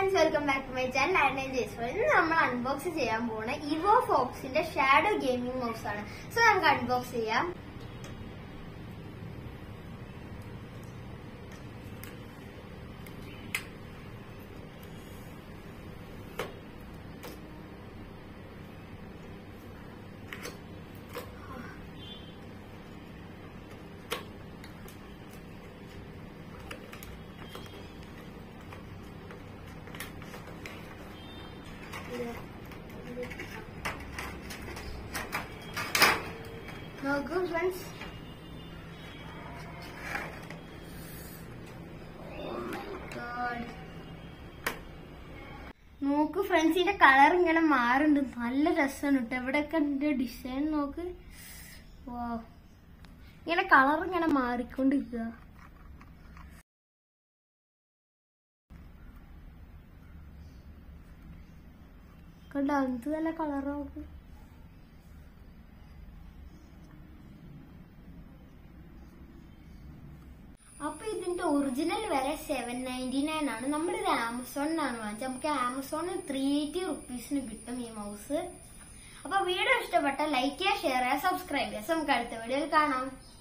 friends welcome back to my channel and Jaiswal ഇന്ന് നമ്മൾ unbox ചെയ്യാൻ പോണ ഇവോ ഫോക്സിന്റെ ഷാഡോ ഗെയിമിംഗ് മൗസ് ആണ് സോ നമുക്ക് അൺബോക്സ് ചെയ്യാം നോക്കൂ ഫ്രണ്ട്സ് നോക്ക് ഫ്രണ്ട്സ് ഇതിന്റെ കളർ ഇങ്ങനെ മാറുന്നുണ്ട് നല്ല രസമാണ് കേട്ടോ എവിടെയൊക്കെ ഇതിന്റെ ഡിസൈൻ നോക്ക് വാ ഇങ്ങനെ കളർ ഇങ്ങനെ മാറിക്കൊണ്ടിരിക്കുക കണ്ടോ എന്ത് നല്ല കളർ നോക്ക് അപ്പൊ ഇതിന്റെ ഒറിജിനൽ വില സെവൻ നയൻറ്റി നയൻ ആണ് നമ്മളിത് ആമസോണിനാണ് വാങ്ങിച്ചത് നമുക്ക് ആമസോണിൽ ത്രീ എയ്റ്റി റുപ്പീസിന് കിട്ടും ഈ മൗസ് അപ്പൊ വീഡിയോ ഇഷ്ടപ്പെട്ട ലൈക്ക് ചെയ്യുക ഷെയർ ചെയ്യുക സബ്സ്ക്രൈബ് ചെയ്യുക നമുക്ക് അടുത്ത വീഡിയോയിൽ കാണാം